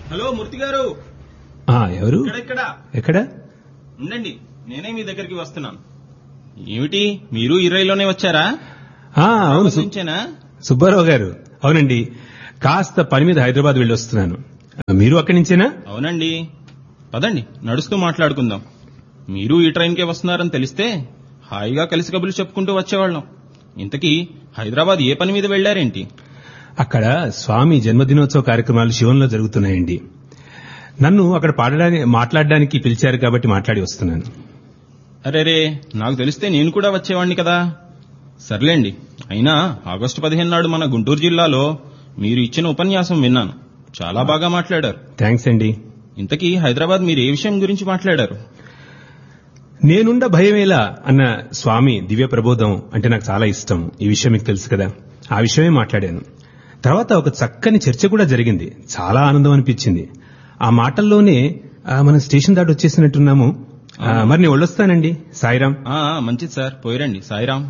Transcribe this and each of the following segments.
Hello మూర్తి గారు ఆ, ఎవరు ఇక్కడ ఇక్కడ ఎక్కడ ఉండండి నేనే మీ దగ్గరికి వస్తున్నాను ఏమిటి మీరు ఈ రైల్లోనే వచ్చారా ఆ, అవును సు- నుంచేనా సుబ్బారావు గారు అవునండి కాస్త పని మీద హైదరాబాద్ వెళ్ళి వస్తున్నాను ఆ, మీరు అక్కడి నుంచేనా అవునండి పదండి నడుస్తూ మాట్లాడుకుందాం మీరు ఈ ట్రైన్కే వస్తున్నారని తెలిస్తే హాయిగా కలిసి కబుర్లు చెప్పుకుంటూ వచ్చేవాళ్ళం ఇంతకీ హైదరాబాద్ ఏ పని మీద వెళ్లారేంటి అక్కడ స్వామి జన్మదినోత్సవ కార్యక్రమాలు శివంలో జరుగుతున్నాయండి నన్ను అక్కడ పాడడానికి మాట్లాడడానికి పిలిచారు కాబట్టి మాట్లాడి వస్తున్నాను అరేరే నాకు తెలిస్తే నేను కూడా వచ్చేవాణ్ణి కదా సర్లేండి అయినా ఆగస్టు పదిహేను నాడు మన గుంటూరు జిల్లాలో మీరు ఇచ్చిన ఉపన్యాసం విన్నాను చాలా బాగా మాట్లాడారు థ్యాంక్స్ అండి ఇంతకీ హైదరాబాద్ మీరు ఏ విషయం గురించి మాట్లాడారు నేనుండ భయమేలా అన్న స్వామి దివ్య ప్రబోధం అంటే నాకు చాలా ఇష్టం ఈ విషయం మీకు తెలుసు కదా ఆ విషయమే మాట్లాడాను తర్వాత ఒక చక్కని చర్చ కూడా జరిగింది చాలా ఆనందం అనిపించింది ఆ మాటల్లోనే ఆ, మనం స్టేషన్ దాటి వచ్చేసినట్టున్నాము ఆ, మరి నేను వెళ్ళొస్తానండి సాయిరాం ఆ ఆ, మంచిది సార్ పోయిరండి సాయిరాం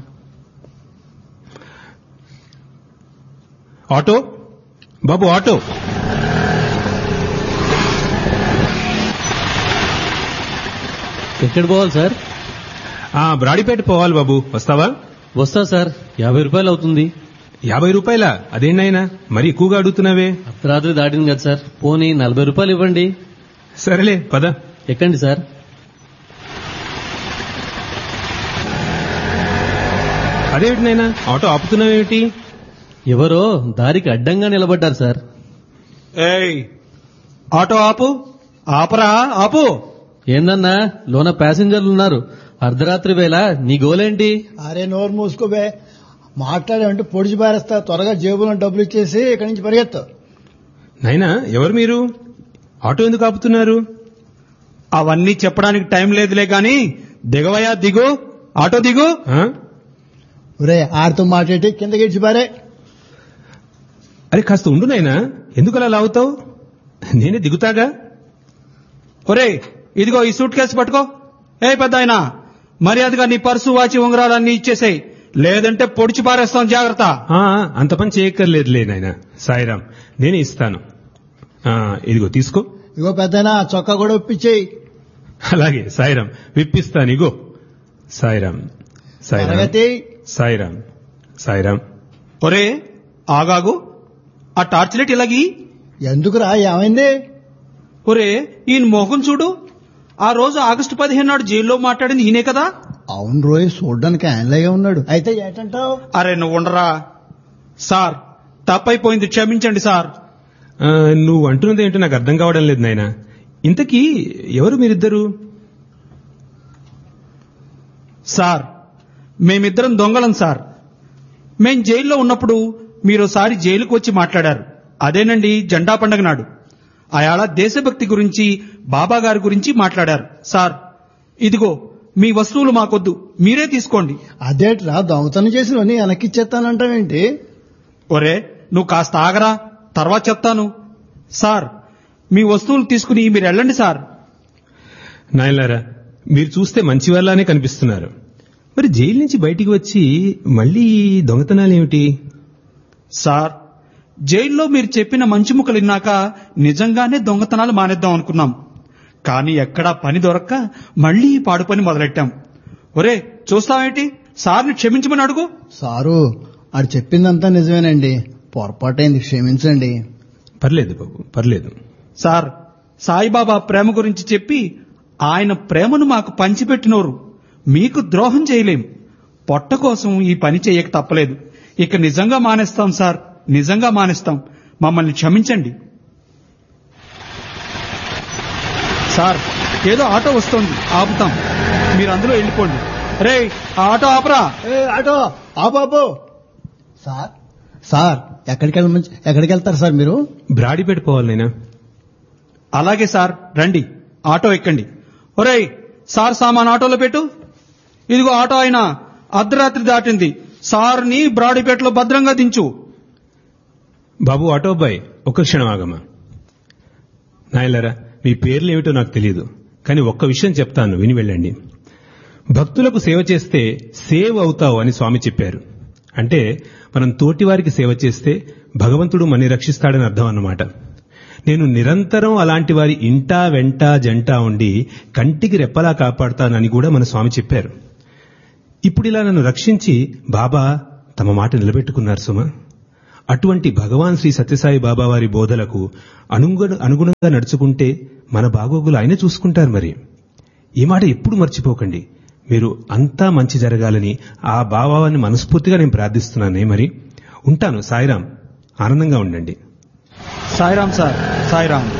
ఆటో బాబు ఆటో ఎక్కడ పోవాలి సార్ ఆ బ్రాడిపేట పోవాలి బాబు వస్తావా వస్తా సార్ యాభై రూపాయలు అవుతుంది యాభై రూపాయల అదేంటైనా మరి ఎక్కువగా అడుగుతున్నావే అర్ధరాత్రి దాటింది కదా సార్ పోనీ నలభై రూపాయలు ఇవ్వండి సరేలే పద ఎక్కండి సార్ అదేమిటి నాయనా ఆటో ఆపుతున్నావేమిటి ఎవరో దారికి అడ్డంగా నిలబడ్డారు సార్ ఏయ్ ఆటో ఆపు ఆపరా ఆపు ఏందన్నా లోన ప్యాసింజర్లు ఉన్నారు అర్ధరాత్రి వేళ నీ గోలేంటి అరే నోరు మూసుకోబే మాట్లాడామంటే పొడిచి పారేస్తా త్వరగా జేబులో డబ్బులు ఇచ్చేసి ఇక్కడి నుంచి పరిగెత్తు నాయనా ఎవరు మీరు ఆటో ఎందుకు ఆపుతున్నారు అవన్నీ చెప్పడానికి టైం లేదులే గాని దిగవయ్యా దిగు ఆటో దిగు ఆ? ఒరే ఆడితో మాట్లాడి కిందకి ఇచ్చి పారే అరే కాస్త ఉండు నాయనా ఎందుకు అలా లాగుతావు నేనే దిగుతాగా ఒరే ఇదిగో ఈ సూట్ కేసు పట్టుకో ఏ పెద్ద ఆయన మర్యాదగా నీ పర్సు వాచి ఉంగరాలన్నీ ఇచ్చేసేయ్ లేదంటే పొడిచి పారేస్తాం జాగ్రత్త ఆ, అంత పని చేయక్కర్లేదులే నాయనా సాయిరాం నేనే ఇస్తాను ఆ, ఇదిగో తీసుకో ఇగో పెద్దనా చొక్కా కూడా ఒప్పించేయి అలాగే సాయిరాం విప్పిస్తాను ఇగో సాయిరాం సాయిరాం తరగతి సాయిరాం సాయిరాం ఒరే ఆగాగు ఆ టార్చ్ లైట్ ఇలాగి ఎందుకురా ఏమైంది ఒరే ఈయన మోహన్ చూడు ఆ రోజు ఆగస్టు పదిహేను నాడు జైల్లో మాట్లాడింది ఈయనే కదా అవును రోయ్ చూడ్డానికి ఆయనలాగే ఉన్నాడు అయితే ఏంటంటావు అరే నువ్వు ఉండరా సార్ తప్పైపోయింది క్షమించండి సార్ ఆ, నువ్వు అంటున్నది ఏంటో నాకు అర్థం కావడం లేదు నాయనా ఇంతకీ ఎవరు మీరిద్దరు సార్ మేమిద్దరం దొంగలం సార్ మేం జైల్లో ఉన్నప్పుడు మీరోసారి జైలుకు వచ్చి మాట్లాడారు అదేనండి జెండా పండగ నాడు అయాళ దేశభక్తి గురించి బాబా గారి గురించి మాట్లాడారు సార్ ఇదిగో మీ వస్తువులు మాకొద్దు మీరే తీసుకోండి అదేట్రా దొంగతనం చేసిన వెనక్కి ఇచ్చేస్తానంటావేంటి ఒరే నువ్వు కాస్త ఆగరా తర్వాత చెప్తాను సార్ మీ వస్తువులు తీసుకుని మీరు వెళ్ళండి సార్ నాయలారా మీరు చూస్తే మంచి వాళ్ళనే కనిపిస్తున్నారు మరి జైలు నుంచి బయటికి వచ్చి మళ్ళీ ఈ దొంగతనాలేమిటి సార్ జైల్లో మీరు చెప్పిన మంచి ముక్కలు విన్నాక నిజంగానే దొంగతనాలు మానేద్దాం అనుకున్నాం కానీ ఎక్కడా పని దొరక్క మళ్ళీ ఈ పాడు పని మొదలెట్టాం ఒరే చూస్తావేంటి సార్ని క్షమించమని అడుగు సారు ఆడు చెప్పిందంతా నిజమేనండి పొరపాటైంది క్షమించండి పర్లేదు బాబు పర్లేదు సార్ సాయిబాబా ప్రేమ గురించి చెప్పి ఆయన ప్రేమను మాకు పంచిపెట్టినోరు మీకు ద్రోహం చేయలేం పొట్ట కోసం ఈ పని చేయక తప్పలేదు ఇక నిజంగా మానేస్తాం సార్ నిజంగా మానేస్తాం మమ్మల్ని క్షమించండి సార్ ఏదో ఆటో వస్తోంది ఆపుతాం మీరు అందులో వెళ్ళిపోండి రే ఆ ఆటో ఆపరా ఏ ఆటో ఆపాపు సార్ సార్ ఎక్కడికి వెళ్ళ ఎక్కడికి వెళ్తారు సార్ మీరు బ్రాడిపేట పోవాలి నాయనా అలాగే సార్ రండి ఆటో ఎక్కండి ఒరేయ్ సార్ సామాన్ ఆటోలో పెట్టు ఇదిగో ఆటో అయినా అర్ధరాత్రి దాటింది సార్ని బ్రాడీపేటలో భద్రంగా దించు బాబు ఆటో అబ్బాయి ఒక్క క్షణం ఆగమ్మా నాయలరా మీ పేర్లు ఏమిటో నాకు తెలియదు కానీ ఒక్క విషయం చెప్తాను విని వెళ్ళండి భక్తులకు సేవ చేస్తే సేవ్ అవుతావు అని స్వామి చెప్పారు అంటే మనం తోటివారికి సేవ చేస్తే భగవంతుడు మనని రక్షిస్తాడని అర్థం అన్నమాట నేను నిరంతరం అలాంటి వారి ఇంటా వెంట జంట ఉండి కంటికి రెప్పలా కాపాడుతానని కూడా మన స్వామి చెప్పారు ఇప్పుడు ఇలా నన్ను రక్షించి బాబా తమ మాట నిలబెట్టుకున్నారు సుమ అటువంటి భగవాన్ శ్రీ సత్యసాయి బాబా వారి బోధలకు అనుగుణ అనుగుణంగా నడుచుకుంటే మన బాగోగులు ఆయన చూసుకుంటారు మరి ఈ మాట ఎప్పుడు మర్చిపోకండి మీరు అంతా మంచి జరగాలని ఆ బాబావాన్ని మనస్ఫూర్తిగా నేను ప్రార్థిస్తున్నానే మరి ఉంటాను సాయిరాం ఆనందంగా ఉండండి సాయిరామ్ సార్ సాయిరామ్